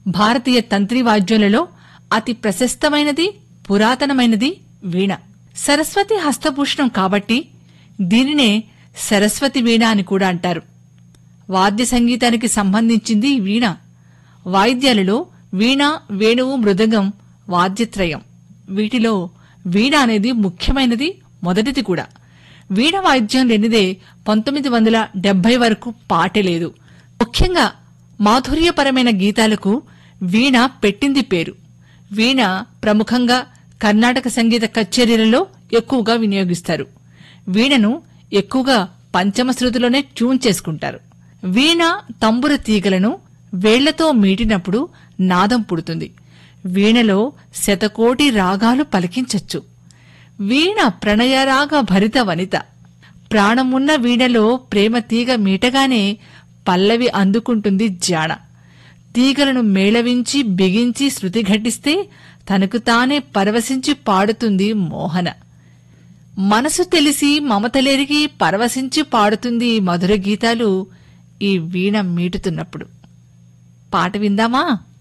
భారతీయ తంత్రి వాద్యాలలో అతి ప్రశస్తమైనది పురాతనమైనది వీణ సరస్వతి హస్తభూషణం కాబట్టి దీనినే సరస్వతి వీణ అని కూడా అంటారు వాద్య సంగీతానికి సంబంధించింది వీణ వాయిద్యాలలో వీణ వేణువు మృదంగం వాద్యత్రయం వీటిలో వీణ అనేది ముఖ్యమైనది మొదటిది కూడా వీణ వాయిద్యం లేనిదే పంతొమ్మిది వందల డెబ్బై వరకు పాటే లేదు ముఖ్యంగా మాధుర్యపరమైన గీతాలకు వీణ పెట్టింది పేరు వీణ ప్రముఖంగా కర్ణాటక సంగీత కచేరీలలో ఎక్కువగా వినియోగిస్తారు వీణను ఎక్కువగా పంచమ శృతిలోనే ట్యూన్ చేసుకుంటారు వీణ తంబుర తీగలను వేళ్లతో మీటినప్పుడు నాదం పుడుతుంది వీణలో శతకోటి రాగాలు పలికించచ్చు వీణ ప్రణయరాగ భరిత వనిత ప్రాణమున్న వీణలో ప్రేమ తీగ మీటగానే పల్లవి అందుకుంటుంది జాణ తీగలను మేళవించి బిగించి శృతి ఘటిస్తే తనకు తానే పరవశించి పాడుతుంది మోహన మనసు తెలిసి మమతలెరిగి పరవశించి పాడుతుంది ఈ మధుర గీతాలు ఈ వీణ మీటుతున్నప్పుడు పాట విందామా